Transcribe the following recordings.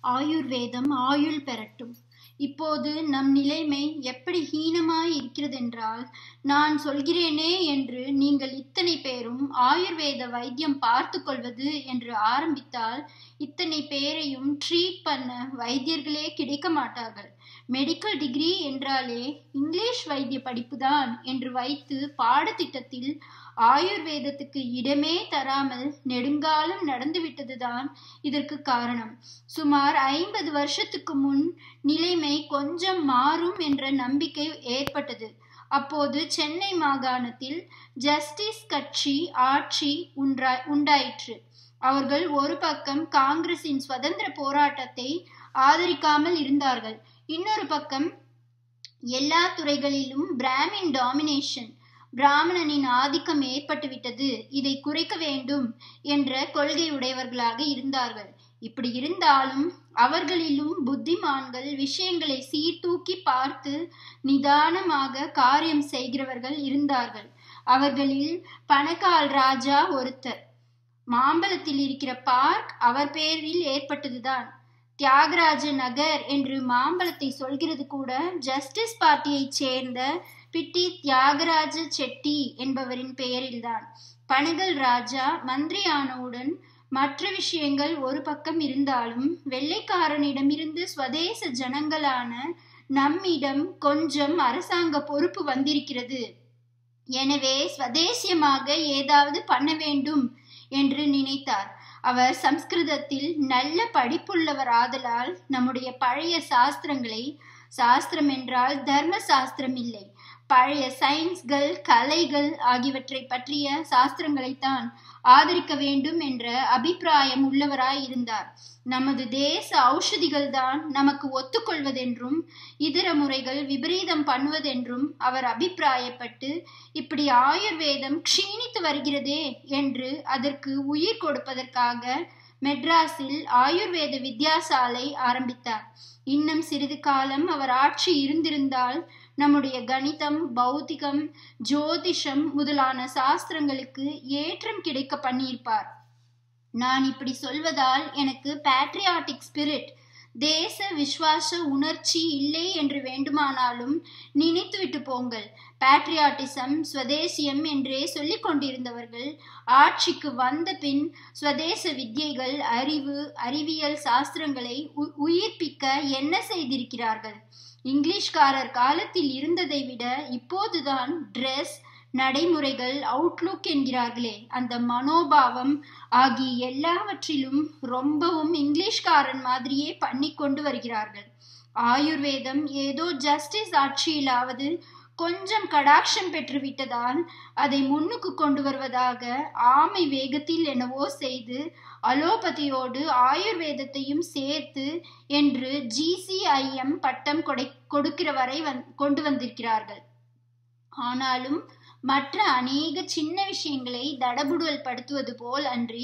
ஆயுர்வேதம் ஆயுள் பெறட்டும் இப்போது நம் நிலைமை எப்படி ஹீனமாய் இருக்கிறதென்றால் நான் சொல்கிறேனே என்று நீங்கள் இத்தனை பேரும் ஆயுர்வேத வைத்தியம் பார்த்து கொள்வது என்று ஆரம்பித்தால் இத்தனை பேரையும் ட்ரீட் பண்ண வைத்தியர்களே கிடைக்க மாட்டார்கள் மெடிக்கல் டிகிரி என்றாலே இங்கிலீஷ் வைத்திய படிப்புதான் என்று வைத்து பாடத்திட்டத்தில் ஆயுர்வேதத்துக்கு இடமே தராமல் நெடுங்காலம் நடந்துவிட்டதுதான் இதற்கு காரணம் சுமார் ஐம்பது வருஷத்துக்கு முன் நிலைமை கொஞ்சம் மாறும் என்ற நம்பிக்கை ஏற்பட்டது அப்போது சென்னை மாகாணத்தில் ஜஸ்டிஸ் கட்சி ஆட்சி உண்டா உண்டாயிற்று அவர்கள் ஒரு பக்கம் காங்கிரசின் சுதந்திர போராட்டத்தை ஆதரிக்காமல் இருந்தார்கள் இன்னொரு பக்கம் எல்லா துறைகளிலும் பிராமின் டாமினேஷன் பிராமணனின் ஆதிக்கம் ஏற்பட்டுவிட்டது இதை குறைக்க வேண்டும் என்ற கொள்கையுடையவர்களாக இருந்தார்கள் இப்படி இருந்தாலும் அவர்களிலும் புத்திமான்கள் விஷயங்களை சீர்தூக்கி பார்த்து நிதானமாக காரியம் செய்கிறவர்கள் இருந்தார்கள் அவர்களில் பணக்கால் ராஜா ஒருத்தர் மாம்பலத்தில் இருக்கிற பார்க் அவர் பேரில் ஏற்பட்டதுதான் தியாகராஜ நகர் என்று மாம்பலத்தை சொல்கிறது கூட ஜஸ்டிஸ் பார்ட்டியைச் சேர்ந்த பிட்டி தியாகராஜ செட்டி என்பவரின் பெயரில்தான் பனகல் ராஜா மந்திரி ஆனவுடன் மற்ற விஷயங்கள் ஒரு பக்கம் இருந்தாலும் வெள்ளைக்காரனிடமிருந்து சுவதேச ஜனங்களான நம்மிடம் கொஞ்சம் அரசாங்க பொறுப்பு வந்திருக்கிறது எனவே ஸ்வதேசியமாக ஏதாவது பண்ண வேண்டும் என்று நினைத்தார் அவர் சம்ஸ்கிருதத்தில் நல்ல படிப்புள்ளவர் ஆதலால் நம்முடைய பழைய சாஸ்திரங்களை சாஸ்திரம் என்றால் தர்ம சாஸ்திரம் இல்லை பழைய சயின்ஸ்கள் கலைகள் ஆகியவற்றை பற்றிய சாஸ்திரங்களைத்தான் ஆதரிக்க வேண்டும் என்ற அபிப்பிராயம் உள்ளவராய் இருந்தார் நமது தேச ஔஷதிகள் தான் நமக்கு ஒத்துக்கொள்வதென்றும் இதர முறைகள் விபரீதம் பண்ணுவதென்றும் அவர் அபிப்பிராயப்பட்டு இப்படி ஆயுர்வேதம் க்ஷீணித்து வருகிறதே என்று அதற்கு உயிர் கொடுப்பதற்காக மெட்ராஸில் ஆயுர்வேத வித்யாசாலை ஆரம்பித்தார் இன்னும் சிறிது காலம் அவர் ஆட்சி இருந்திருந்தால் நம்முடைய கணிதம் பௌத்திகம் ஜோதிஷம் முதலான சாஸ்திரங்களுக்கு ஏற்றம் கிடைக்க பண்ணியிருப்பார் நான் இப்படி சொல்வதால் எனக்கு பேட்ரியாட்டிக் ஸ்பிரிட் தேச விசுவாச உணர்ச்சி இல்லை என்று வேண்டுமானாலும் நினைத்துவிட்டு போங்கள் பேட்ரியாட்டிசம் ஸ்வதேசியம் என்றே சொல்லிக் கொண்டிருந்தவர்கள் ஆட்சிக்கு வந்த பின் ஸ்வதேச வித்யைகள் அறிவு அறிவியல் சாஸ்திரங்களை உயிர்ப்பிக்க என்ன செய்திருக்கிறார்கள் இங்கிலீஷ்காரர் காலத்தில் இருந்ததை விட இப்போதுதான் ட்ரெஸ் நடைமுறைகள் அவுட்லுக் என்கிறார்களே அந்த மனோபாவம் ஆகிய எல்லாவற்றிலும் ரொம்பவும் இங்கிலீஷ்காரன் மாதிரியே பண்ணி கொண்டு வருகிறார்கள் ஆயுர்வேதம் ஏதோ ஜஸ்டிஸ் ஆட்சியிலாவது கொஞ்சம் கடாட்சம் பெற்று விட்டதால் அதை முன்னுக்கு கொண்டு வருவதாக ஆமை வேகத்தில் என்னவோ செய்து அலோபதியோடு ஆயுர்வேதத்தையும் சேர்த்து என்று ஜிசிஐஎம் பட்டம் கொடை கொடுக்கிற வரை வந் கொண்டு வந்திருக்கிறார்கள் ஆனாலும் மற்ற அநேக சின்ன விஷயங்களை தடபுடல் படுத்துவது போல் அன்றி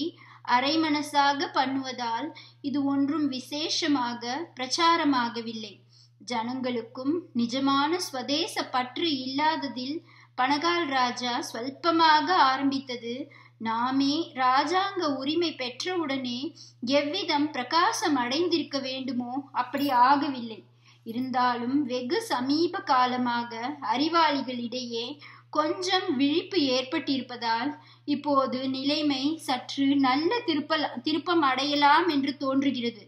அரைமனசாக பண்ணுவதால் இது ஒன்றும் விசேஷமாக பிரச்சாரமாகவில்லை ஜனங்களுக்கும் நிஜமான ஸ்வதேச பற்று இல்லாததில் பனகால் ராஜா ஸ்வல்பமாக ஆரம்பித்தது நாமே ராஜாங்க உரிமை பெற்றவுடனே எவ்விதம் பிரகாசம் அடைந்திருக்க வேண்டுமோ அப்படி ஆகவில்லை இருந்தாலும் வெகு சமீப காலமாக அறிவாளிகளிடையே கொஞ்சம் விழிப்பு ஏற்பட்டிருப்பதால் இப்போது நிலைமை சற்று நல்ல திருப்ப திருப்பம் அடையலாம் என்று தோன்றுகிறது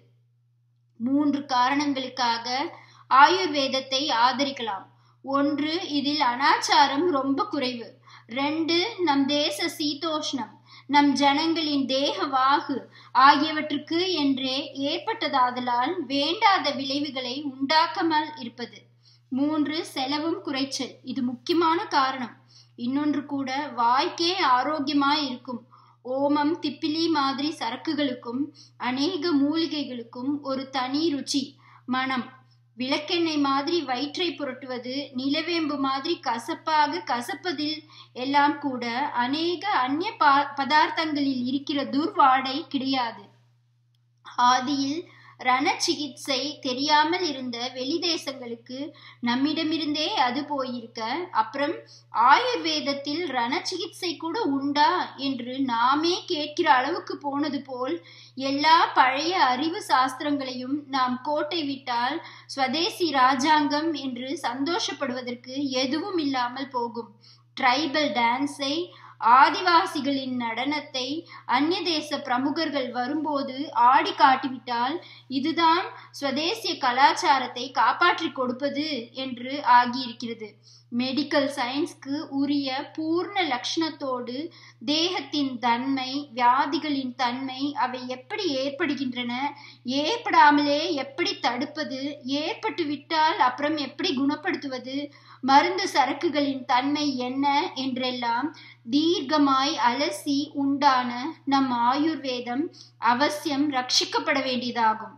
மூன்று காரணங்களுக்காக ஆயுர்வேதத்தை ஆதரிக்கலாம் ஒன்று இதில் அனாச்சாரம் ரொம்ப குறைவு ரெண்டு நம் தேச சீதோஷ்ணம் நம் ஜனங்களின் தேக வாகு ஆகியவற்றுக்கு என்றே ஏற்பட்டதாதலால் வேண்டாத விளைவுகளை உண்டாக்காமல் இருப்பது மூன்று செலவும் குறைச்சல் இது முக்கியமான காரணம் இன்னொன்று கூட வாய்க்கே ஆரோக்கியமாய் இருக்கும் ஓமம் திப்பிலி மாதிரி சரக்குகளுக்கும் அநேக மூலிகைகளுக்கும் ஒரு தனி ருச்சி மனம் விளக்கெண்ணெய் மாதிரி வயிற்றை புரட்டுவது நிலவேம்பு மாதிரி கசப்பாக கசப்பதில் எல்லாம் கூட அநேக அந்நிய பா பதார்த்தங்களில் இருக்கிற துர்வாடை கிடையாது ஆதியில் ரண சிகிச்சை தெரியாமல் இருந்த வெளிதேசங்களுக்கு நம்மிடமிருந்தே அது போயிருக்க அப்புறம் ஆயுர்வேதத்தில் ரண சிகிச்சை கூட உண்டா என்று நாமே கேட்கிற அளவுக்கு போனது போல் எல்லா பழைய அறிவு சாஸ்திரங்களையும் நாம் கோட்டை விட்டால் ஸ்வதேசி ராஜாங்கம் என்று சந்தோஷப்படுவதற்கு எதுவும் இல்லாமல் போகும் ட்ரைபல் டான்ஸை ஆதிவாசிகளின் நடனத்தை அந்நிய தேச பிரமுகர்கள் வரும்போது ஆடி காட்டிவிட்டால் இதுதான் சுவதேசிய கலாச்சாரத்தை காப்பாற்றி கொடுப்பது என்று ஆகியிருக்கிறது மெடிக்கல் சயின்ஸ்க்கு உரிய பூர்ண லட்சணத்தோடு தேகத்தின் தன்மை வியாதிகளின் தன்மை அவை எப்படி ஏற்படுகின்றன ஏற்படாமலே எப்படி தடுப்பது ஏற்பட்டு விட்டால் அப்புறம் எப்படி குணப்படுத்துவது மருந்து சரக்குகளின் தன்மை என்ன என்றெல்லாம் தீர்க்கமாய் அலசி உண்டான நம் ஆயுர்வேதம் அவசியம் ரட்சிக்கப்பட வேண்டியதாகும்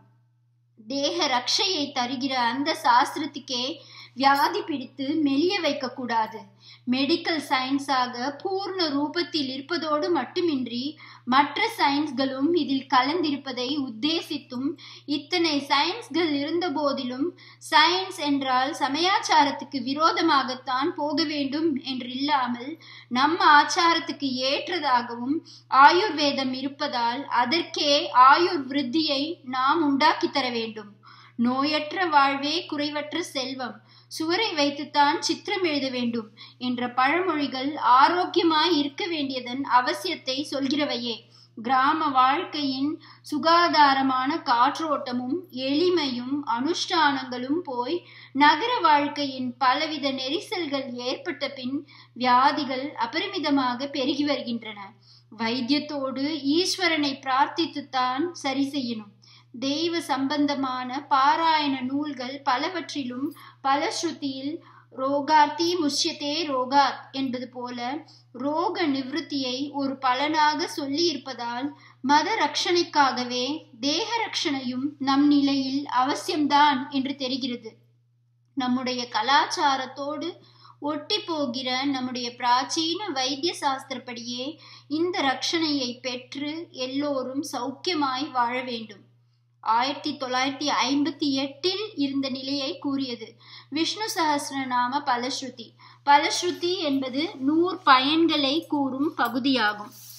தேக ரட்சையை தருகிற அந்த சாஸ்திரத்துக்கே வியாதி பிடித்து மெலிய வைக்க கூடாது மெடிக்கல் சயின்ஸாக பூர்ண ரூபத்தில் இருப்பதோடு மட்டுமின்றி மற்ற சயின்ஸ்களும் இதில் கலந்திருப்பதை உத்தேசித்தும் இத்தனை சயின்ஸ்கள் இருந்த போதிலும் சயின்ஸ் என்றால் சமயாச்சாரத்துக்கு விரோதமாகத்தான் போக வேண்டும் என்றில்லாமல் நம்ம ஆச்சாரத்துக்கு ஏற்றதாகவும் ஆயுர்வேதம் இருப்பதால் அதற்கே ஆயுர் விருத்தியை நாம் உண்டாக்கி தர வேண்டும் நோயற்ற வாழ்வே குறைவற்ற செல்வம் சுவரை வைத்துத்தான் சித்திரம் எழுத வேண்டும் என்ற பழமொழிகள் ஆரோக்கியமாய் இருக்க வேண்டியதன் அவசியத்தை சொல்கிறவையே கிராம வாழ்க்கையின் சுகாதாரமான காற்றோட்டமும் எளிமையும் அனுஷ்டானங்களும் போய் நகர வாழ்க்கையின் பலவித நெரிசல்கள் ஏற்பட்ட பின் வியாதிகள் அபரிமிதமாக பெருகி வருகின்றன வைத்தியத்தோடு ஈஸ்வரனை பிரார்த்தித்துத்தான் சரி செய்யணும் தெய்வ சம்பந்தமான பாராயண நூல்கள் பலவற்றிலும் பலஸ்ருதியில் ரோகார்த்தி முஷ்யத்தே ரோகாத் என்பது போல ரோக நிவிருத்தியை ஒரு பலனாக சொல்லி இருப்பதால் மத ரட்சணைக்காகவே தேக ரட்சணையும் நம் நிலையில் அவசியம்தான் என்று தெரிகிறது நம்முடைய கலாச்சாரத்தோடு ஒட்டி போகிற நம்முடைய பிராச்சீன வைத்திய சாஸ்திரப்படியே இந்த ரட்சணையை பெற்று எல்லோரும் சௌக்கியமாய் வாழ வேண்டும் ஆயிரத்தி தொள்ளாயிரத்தி ஐம்பத்தி எட்டில் இருந்த நிலையை கூறியது விஷ்ணு சஹசிரநாம பலஸ்ருதி பலஸ்ருதி என்பது நூறு பயன்களை கூறும் பகுதியாகும்